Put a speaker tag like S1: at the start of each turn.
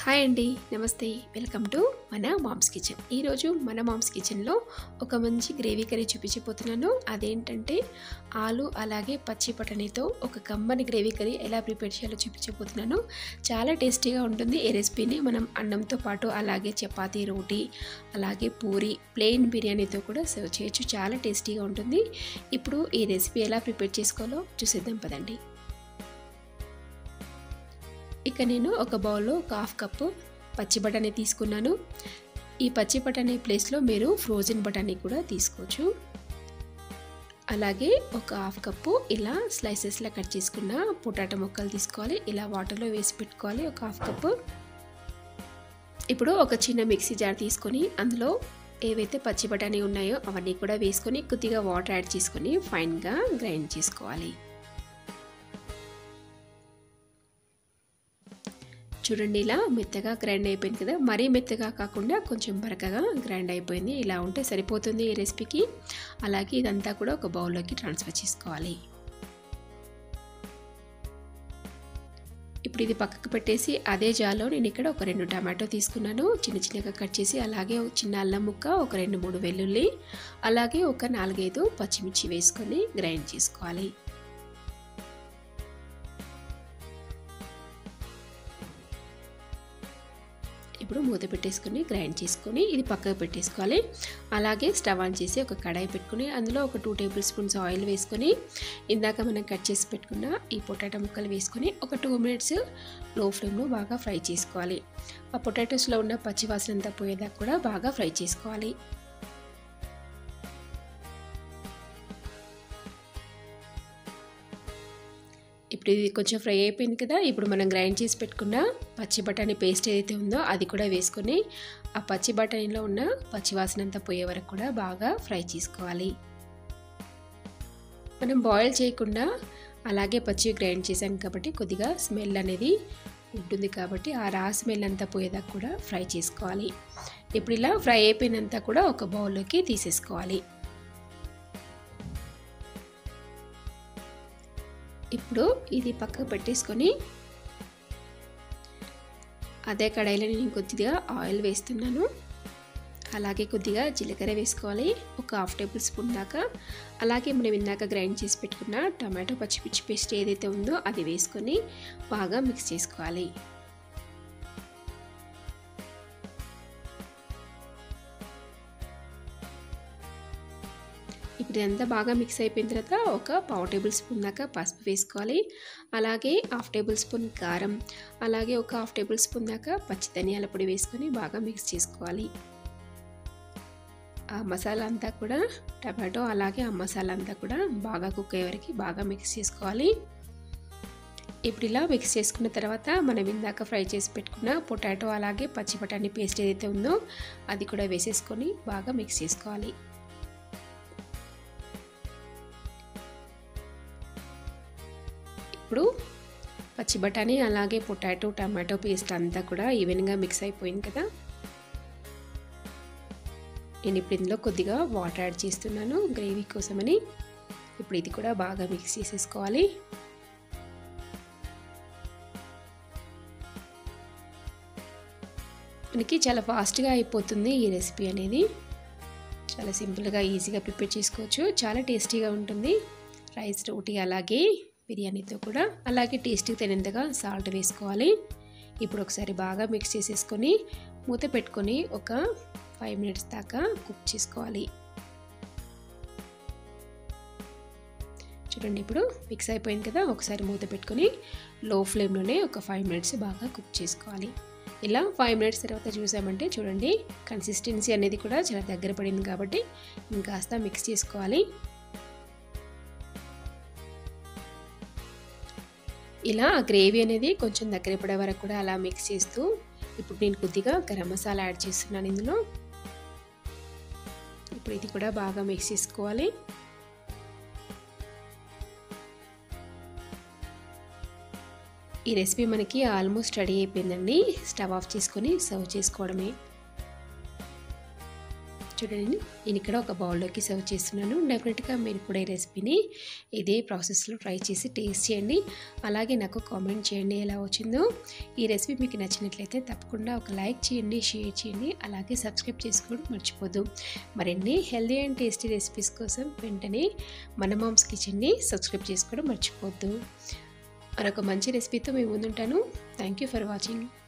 S1: hi అండి నమస్తే welcome to మన మామ్స్ కిచెన్ ఈరోజు మన మామ్స్ కిచెన్లో ఒక మంచి గ్రేవీ కర్రీ చూపించబోతున్నాను అదేంటంటే ఆలు అలాగే పచ్చి బఠానీతో ఒక కమ్మని గ్రేవీ కర్రీ ఎలా ప్రిపేర్ చేయాలో చూపించబోతున్నాను చాలా టేస్టీగా ఉంటుంది ఈ రెసిపీని మనం అన్నంతో పాటు అలాగే చపాతీ రోటీ అలాగే పూరి ప్లెయిన్ బిర్యానీతో కూడా సర్వ్ చేయొచ్చు చాలా టేస్టీగా ఉంటుంది ఇప్పుడు ఈ రెసిపీ ఎలా ప్రిపేర్ చేసుకోవాలో చూసేద్దాం పదండి ఇక నేను ఒక బౌల్లో ఒక హాఫ్ కప్పు పచ్చి బఠానీ తీసుకున్నాను ఈ పచ్చి బఠానీ ప్లేస్లో మీరు ఫ్రోజన్ బఠానీ కూడా తీసుకోవచ్చు అలాగే ఒక హాఫ్ కప్పు ఇలా స్లైసెస్లా కట్ చేసుకున్న పొటాటో ముక్కలు తీసుకోవాలి ఇలా వాటర్లో వేసి పెట్టుకోవాలి ఒక హాఫ్ కప్పు ఇప్పుడు ఒక చిన్న మిక్సీ జార్ తీసుకొని అందులో ఏవైతే పచ్చి బఠానీ ఉన్నాయో అవన్నీ కూడా వేసుకొని కొద్దిగా వాటర్ యాడ్ చేసుకొని ఫైన్గా గ్రైండ్ చేసుకోవాలి చూడండి ఇలా మెత్తగా గ్రైండ్ అయిపోయింది కదా మరీ మెత్తగా కాకుండా కొంచెం బరకగా గ్రైండ్ అయిపోయింది ఇలా ఉంటే సరిపోతుంది ఈ రెసిపీకి అలాగే ఇదంతా కూడా ఒక బౌల్లోకి ట్రాన్స్ఫర్ చేసుకోవాలి ఇప్పుడు ఇది పక్కకు పెట్టేసి అదే జాలో నేను ఇక్కడ ఒక రెండు టమాటో తీసుకున్నాను చిన్న చిన్నగా కట్ చేసి అలాగే ఒక చిన్న అల్లం ముక్క ఒక రెండు మూడు వెల్లుల్లి అలాగే ఒక నాలుగైదు పచ్చిమిర్చి వేసుకొని గ్రైండ్ చేసుకోవాలి ఇప్పుడు మూత పెట్టేసుకొని గ్రైండ్ చేసుకొని ఇది పక్కకు పెట్టేసుకోవాలి అలాగే స్టవ్ ఆన్ చేసి ఒక కడాయి పెట్టుకుని అందులో ఒక టూ టేబుల్ స్పూన్స్ ఆయిల్ వేసుకొని ఇందాక మనం కట్ చేసి పెట్టుకున్న ఈ పొటాటో ముక్కలు వేసుకొని ఒక టూ మినిట్స్ లో ఫ్లేమ్లో బాగా ఫ్రై చేసుకోవాలి ఆ పొటాటోస్లో ఉన్న పచ్చివాసన అంతా పోయేదాకా కూడా బాగా ఫ్రై చేసుకోవాలి ఇప్పుడు ఇది కొంచెం ఫ్రై అయిపోయింది కదా ఇప్పుడు మనం గ్రైండ్ చేసి పెట్టుకున్న పచ్చి బఠానీ పేస్ట్ ఏదైతే ఉందో అది కూడా వేసుకొని ఆ పచ్చి బఠానీలో ఉన్న పచ్చి వాసన అంతా పోయే వరకు కూడా బాగా ఫ్రై చేసుకోవాలి మనం బాయిల్ చేయకుండా అలాగే పచ్చి గ్రైండ్ చేసాం కాబట్టి కొద్దిగా స్మెల్ అనేది ఉంటుంది కాబట్టి ఆ రా స్మెల్ అంతా పోయేదాకా కూడా ఫ్రై చేసుకోవాలి ఇప్పుడు ఇలా ఫ్రై అయిపోయినంతా కూడా ఒక బౌల్లోకి తీసేసుకోవాలి ఇప్పుడు ఇది పక్కకు పెట్టేసుకొని అదే కడాయిలో నేను కొద్దిగా ఆయిల్ వేస్తున్నాను అలాగే కొద్దిగా జీలకర్ర వేసుకోవాలి ఒక హాఫ్ టేబుల్ స్పూన్ దాకా అలాగే మనం ఇందాక గ్రైండ్ చేసి పెట్టుకున్న టమాటో పచ్చిమిర్చి పేస్ట్ ఏదైతే ఉందో అది వేసుకొని బాగా మిక్స్ చేసుకోవాలి ఇప్పుడు ఇదంతా బాగా మిక్స్ అయిపోయిన తర్వాత ఒక పావు టేబుల్ స్పూన్ దాకా పసుపు వేసుకోవాలి అలాగే హాఫ్ టేబుల్ స్పూన్ కారం అలాగే ఒక హాఫ్ టేబుల్ స్పూన్ దాకా పచ్చి ధనియాల పొడి వేసుకొని బాగా మిక్స్ చేసుకోవాలి ఆ మసాలా అంతా కూడా టమాటో అలాగే ఆ మసాలా అంతా కూడా బాగా కుక్ అయ్యే వరకు బాగా మిక్స్ చేసుకోవాలి ఇప్పుడు ఇలా మిక్స్ చేసుకున్న తర్వాత మనం ఇందాక ఫ్రై చేసి పెట్టుకున్న పొటాటో అలాగే పచ్చి బఠానీ పేస్ట్ ఏదైతే ఉందో అది కూడా వేసేసుకొని బాగా మిక్స్ చేసుకోవాలి ఇప్పుడు పచ్చి బఠానీ అలాగే పొటాటో టమాటో పేస్ట్ అంతా కూడా ఈవెన్గా మిక్స్ అయిపోయింది కదా నేను ఇప్పుడు ఇందులో కొద్దిగా వాటర్ యాడ్ చేస్తున్నాను గ్రేవీ కోసమని ఇప్పుడు ఇది కూడా బాగా మిక్స్ చేసేసుకోవాలి మనకి చాలా ఫాస్ట్గా అయిపోతుంది ఈ రెసిపీ అనేది చాలా సింపుల్గా ఈజీగా ప్రిపేర్ చేసుకోవచ్చు చాలా టేస్టీగా ఉంటుంది రైస్ రోటీ అలాగే బిర్యానీతో కూడా అలాగే టేస్ట్కి తినేంతగా సాల్ట్ వేసుకోవాలి ఇప్పుడు ఒకసారి బాగా మిక్స్ చేసేసుకొని మూత పెట్టుకొని ఒక ఫైవ్ మినిట్స్ దాకా కుక్ చేసుకోవాలి చూడండి ఇప్పుడు మిక్స్ అయిపోయింది కదా ఒకసారి మూత పెట్టుకొని లో ఫ్లేమ్లోనే ఒక ఫైవ్ మినిట్స్ బాగా కుక్ చేసుకోవాలి ఇలా ఫైవ్ మినిట్స్ తర్వాత చూసామంటే చూడండి కన్సిస్టెన్సీ అనేది కూడా చాలా దగ్గర పడింది కాబట్టి ఇంకాస్త మిక్స్ చేసుకోవాలి ఇలా గ్రేవీ అనేది కొంచెం దగ్గర పడే వరకు కూడా అలా మిక్స్ చేస్తూ ఇప్పుడు నేను కొద్దిగా గరం మసాలా యాడ్ చేస్తున్నాను ఇందులో ఇప్పుడు ఇది కూడా బాగా మిక్స్ చేసుకోవాలి ఈ రెసిపీ మనకి ఆల్మోస్ట్ రెడీ అయిపోయిందండి స్టవ్ ఆఫ్ చేసుకొని సర్వ్ చేసుకోవడమే చూడండి నేను ఇక్కడ ఒక బౌల్లోకి సర్వ్ చేస్తున్నాను డెఫినెట్గా మీరు కూడా ఈ రెసిపీని ఇదే ప్రాసెస్లో ట్రై చేసి టేస్ట్ చేయండి అలాగే నాకు కామెంట్ చేయండి ఎలా వచ్చిందో ఈ రెసిపీ మీకు నచ్చినట్లయితే తప్పకుండా ఒక లైక్ చేయండి షేర్ చేయండి అలాగే సబ్స్క్రైబ్ చేసుకోవడం మర్చిపోద్దు మరిన్ని హెల్దీ అండ్ టేస్టీ రెసిపీస్ కోసం వెంటనే మన మామ్స్ కిచెన్ని సబ్స్క్రైబ్ చేసుకోవడం మర్చిపోద్దు మరొక మంచి రెసిపీతో మేము ముందుంటాను థ్యాంక్ యూ ఫర్ వాచింగ్